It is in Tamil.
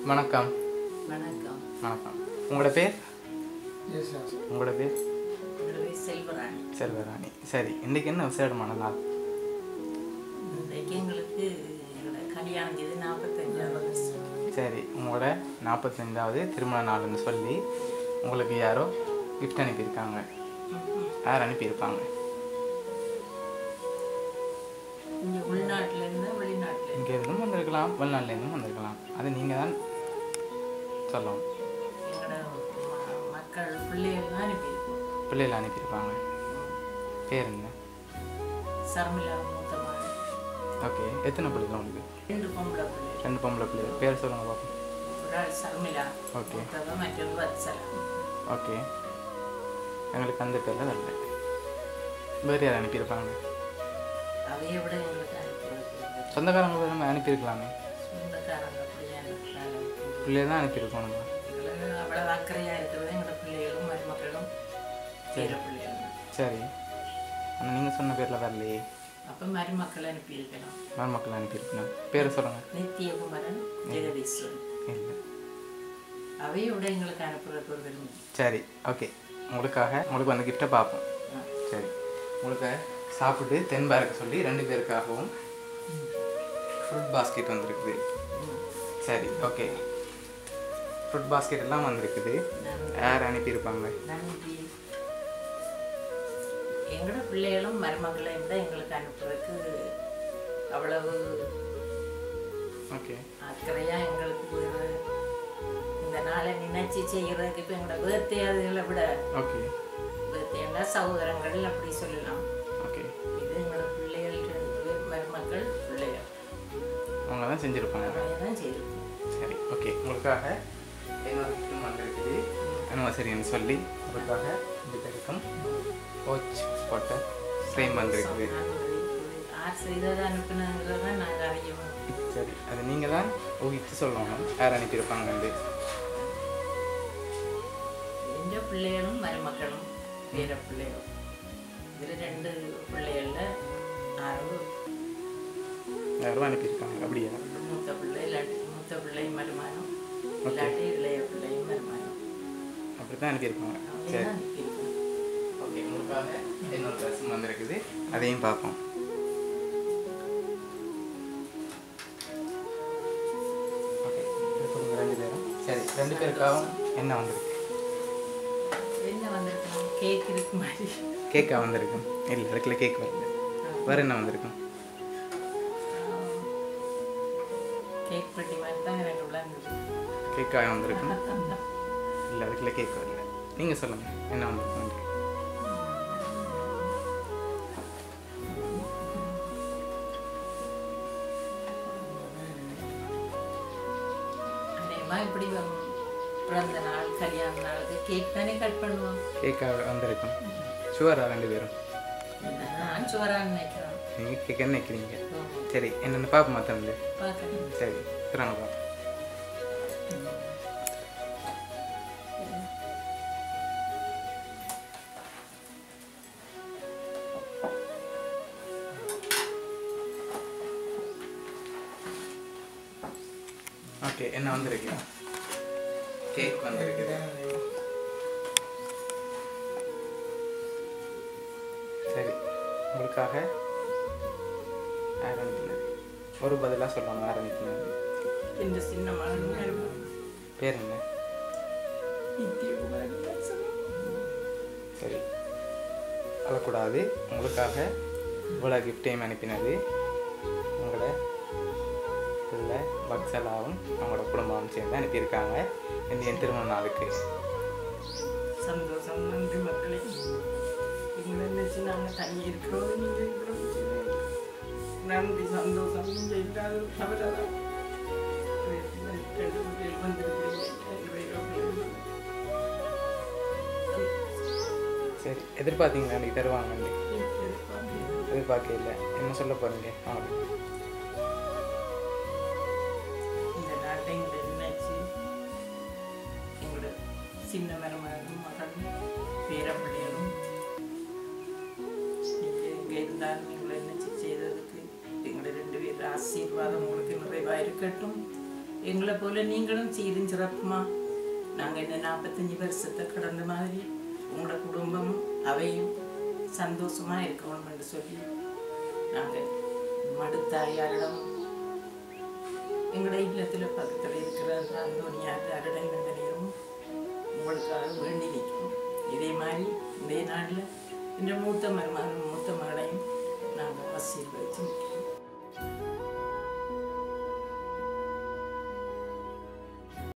வணக்கம் வணக்கம் வணக்கம் உங்களோட பேர் எஸ் எஸ் உங்களோட பேர் என்னோட பேர் செல்வராணி செல்வராணி சரி இன்றைக்கி என்ன விசேடமான நாள் இன்றைக்கு எங்களுக்கு எங்களோட கல்யாணம் செய்து நாற்பத்தஞ்சாவது வருஷம் சரி உங்களோட நாற்பத்தஞ்சாவது திருமண நாள்னு சொல்லி உங்களுக்கு யாரோ கிஃப்ட் அனுப்பியிருக்காங்க யார் அனுப்பியிருப்பாங்க இங்கே உள்நாட்டில் இருந்தால் வெளிநாட்டில் இங்கே இருந்தும் வந்திருக்கலாம் வெளிநாட்டிலேருந்தும் வந்திருக்கலாம் அது நீங்கள் தான் சொல்லணும் எங்களோட ம- மக்கள் பிள்ளைகள் தான் அனுப்பியிருக்கோம் பிள்ளைகள் அனுப்பியிருப்பாங்க பேர் என்ன சர்மிளா மூத்த மகள் ஓகே எத்தனை பிள்ளைகள் உங்களுக்கு ரெண்டு பொம்பளை பிள்ளைகள் ரெண்டு பொம்பளை பிள்ளைகள் பேர் சொல்லுங்க பார்ப்போம் ஒரு ஆள் சர்மிளா ஓகே மூத்தவ மற்றொரு வத்சலா ஓகே எங்களுக்கு அந்த பேரில் வரல வேறு யார் அனுப்பியிருப்பாங்க அதையை விட எங்களுக்கு அனுப்புறது சொந்தக்காரங்க வேறு நம்ம அனுப்பியிருக்கலாமே சொந்தக்காரங்க அப்படியே அனுப்புறாங்க பிள்ளைய தான் அனுப்பியிருக்கோம் நம்ம எங்களுக்கு அவ்வளவு அக்கறையாக இருக்கிறது எங்களோட பிள்ளைகளும் மருமக்களும் பேர பிள்ளைகளும் சரி ஆனால் நீங்கள் சொன்ன பேரில் வரலையே அப்போ மருமக்கள் அனுப்பியிருக்கலாம் மருமக்கள் அனுப்பியிருக்கணும் பேரை சொல்லுங்கள் நித்தியகுமரன் ஜெகதீஸ்வரன் இல்லை அவையோட எங்களுக்கு அனுப்புறதுக்கு ஒரு விரும்பி சரி ஓகே உங்களுக்காக உங்களுக்கு அந்த கிஃப்ட்டை பார்ப்போம் சரி உங்களுக்கு சாப்பிட்டு தென்பா இருக்க சொல்லி ரெண்டு பேருக்காகவும் ஃப்ரூட் பாஸ்கெட் வந்திருக்குது சரி ஓகே ஃப்ரூட் பாஸ்கெட் எல்லாம் வந்திருக்குது யார் அனுப்பியிருப்பாங்க நன்றி எங்களோட பிள்ளைகளும் மருமக்களையும் விட எங்களுக்கு அனுப்புறதுக்கு அவ்வளவு ஓகே அக்கறையாக எங்களுக்கு ஒரு இந்த நாளை நினைச்சு செய்கிறதுக்கு இப்போ எங்களோட பேர்த்தே அதுகளை விட ஓகே பேர்த்தேண்டா சகோதரங்கள் அப்படி சொல்லலாம் ஓகே இது எங்களோட பிள்ளைகள் ரெண்டு பேர் மருமக்கள் பிள்ளைகள் அவங்க தான் செஞ்சுருப்பாங்க அவையை தான் செய்திருக்கோம் சரி ஓகே உங்களுக்காக இன்னொரு gift வந்திருக்குது அனிவர்சரின்னு சொல்லி உங்களுக்காக இந்த இருக்கும் கோச் போட்ட ஃப்ரேம் வந்திருக்குது யார் செய்ததை அனுப்பினதுங்கிறத நாங்கள் அறியணும் சரி அது நீங்கள் தான் ஊகித்து சொல்லணும் யார் அனுப்பியிருப்பாங்கன்னு எந்த பிள்ளைகளும் மருமக்களும் பேர பிள்ளைகளும் இதில் ரெண்டு பிள்ளைகளில் ஆறு யாரும் அனுப்பியிருக்காங்க அப்படியா மூத்த பிள்ளை இல்லாட்டி மூத்த பிள்ளை மருமானம் இல்லாட்டி இளைய பிள்ளையும் மருமானம் அப்படி தான் அனுப்பியிருப்பாங்க அவங்க சரி தான் அனுப்பியிருக்கோம் ஓகே உங்களுக்காக இன்னொரு ட்ரெஸ்ஸும் வந்திருக்குது அதையும் பார்ப்போம் ஓகே இது கொடுங்க ரெண்டு பேரும் சரி ரெண்டு பேருக்காகவும் என்ன வந்திருக்கு என்ன வந்திருக்கணும் கேக் இருக்கு மாதிரி கேக்கா வந்திருக்கும் இல்லை அதுக்குள்ள கேக் வரல வேறு என்ன வந்திருக்கும் கேக் பெட்டி மாதிரி தான் எனக்கு விளங்குது கேக்காக வந்திருக்கும் இல்லை அதுக்குள்ள கேக் வரல நீங்கள் சொல்லுங்கள் என்ன வந்திருக்கும் உங்களுக்கு? அநேகமாக இப்படி வ- பிறந்த நாள் கல்யாண நாளுக்கு கேக் தானே கட் பண்ணுவோம் கேக்காக வந்திருக்கும் ஷுவரா ரெண்டு பேரும் நான் சுவரான்னு நினைக்கிறேன் நீங்கள் கேக் என்ன வைக்கிறீங்க சரி என்னென்ன பார்ப்போமா தம்பி பார்க்கணும் சரி திறங்க பார்ப்போம் ஓகே என்ன வந்திருக்கு கேக் வந்திருக்குது சரி உங்களுக்காக யார் அனுப்பினது ஒரு பதிலாக சொல்லலாம் யார் அனுப்பினது இந்த சின்ன மகன் மருமகன் பேர் என்ன நித்தியகுமாரன் சரி அழக்கூடாது உங்களுக்காக இவ்வளோ கிஃப்டையும் அனுப்பினது உங்களோட பிள்ளை பக்ஸலாவும் அவங்களோட குடும்பமும் சேர்ந்து அனுப்பியிருக்காங்க இந்த என் திருமண நாளுக்கு சந்தோஷம் நன்றி மக்களே எங்களை நினைச்சு நாங்கள் தங்கி இருக்கிறோம் நீங்கள் இருக்கிறோம் நன்றி சந்தோஷம் நீங்கள் இல்லாத தவறாதான் ரெண்டு பேர் வந்திருக்கிறீங்க சரி எதிர்பார்த்தீங்களா அன்றைக்கி தருவாங்க எதிர்பார்க்க இல்லை என்ன சொல்ல போகிறீங்க அவங்களுக்கு இந்த நாட்டை எங்களை நினைச்சு எங்களோட சின்ன மருமகனும் மகனும் பேரப்பிள்ளைகளும் நீங்கள் எங்கே இருந்தாலும் எங்களை நினைச்சு செய்ததுக்கு எங்களை ரெண்டு பேர் ஆசீர்வாதம் உங்களுக்கு நிறைவாக இருக்கட்டும் எங்களை போல நீங்களும் சீரும் சிறப்புமா நாங்கள் இந்த நாற்பத்தஞ்சு வருஷத்தை கடந்த மாதிரி உங்களோட குடும்பமும் அவையும் சந்தோஷமா இருக்கணும் என்று சொல்லி நாங்கள் மடுத்தாயாரிடம் எங்களுடைய இல்லத்தில் பக்கத்தில் இருக்கிற அந்த அந்தோனியார் அருடைமங்கலையும் உங்களுக்காக வேண்டி நிற்கும் இதே மாதிரி இதே நாளில் இந்த மூத்த மருமகன்